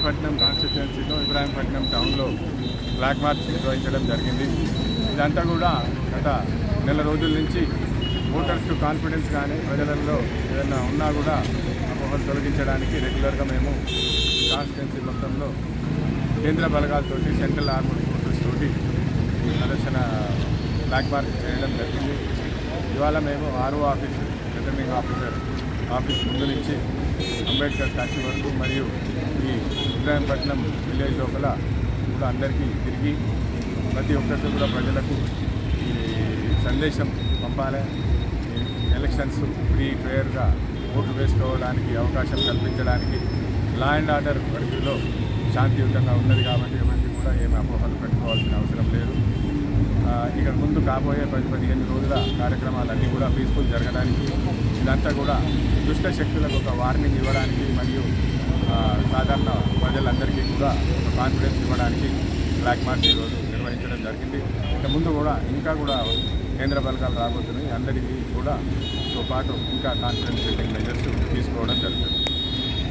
ఇబ్రాహీంపట్నం కాన్స్టిట్యుయెన్సీలో ఇబ్రాహీంపట్నం టౌన్లో black March నిర్వహించడం జరిగింది ఇదంతా కూడా గత నెల రోజుల నుంచి ఓటర్స్కు కాన్ఫిడెన్స్ కానీ ప్రజలలో ఏదైనా ఉన్నా కూడా అపోహలు తొలగించడానికి రెగ్యులర్గా మేము కాన్స్టిట్యున్సీ మొత్తంలో కేంద్ర బలగాలతోటి సెంట్రల్ ఆర్మీ ఫోర్సెస్ తోటి ఈ ప్రదర్శన బ్లాక్ మార్క్ చేయడం జరిగింది ఇవాళ మేము RO office returning officer office ముందు నుంచి అంబేద్కర్ స్టాచ్యూ వరకు మరియు ఈ ఇబ్రాహీంపట్నం విలేజ్ లోపల కూడా అందరికీ తిరిగి ప్రతి ఒక్కరికి కూడా ప్రజలకు ఈ సందేశం పంపాలి ఈ ఎలక్షన్స్ ఫ్రీ ఫెయిర్గా ఓటు వేసుకోవడానికి అవకాశం కల్పించడానికి లా అండ్ ఆర్డర్ పరిధిలో శాంతియుతంగా ఉన్నది కాబట్టి ఎవరికి కూడా ఏమి అపోహలు పెట్టుకోవాల్సిన అవసరం లేదు ఆ, ఇక ముందు కాబోయే పది పదిహేను రోజుల కార్యక్రమాలన్నీ కూడా పీస్ఫుల్ జరగడానికి ఇదంతా కూడా దుష్ట శక్తులకు ఒక వార్నింగ్ ఇవ్వడానికి మరియు ఆ, సాధారణ ప్రజలందరికీ కూడా ఒక కాన్ఫిడెన్స్ ఇవ్వడానికి బ్లాక్ మార్చ్ ఈరోజు నిర్వహించడం జరిగింది ఇక ముందు కూడా ఇంకా కూడా కేంద్ర బలగాలు రాబోతున్నాయి అందరికీ కూడా తో పాటు ఇంకా కాన్ఫిడెన్స్ బిల్డింగ్ మెజర్స్ తీసుకోవడం జరుగుతుంది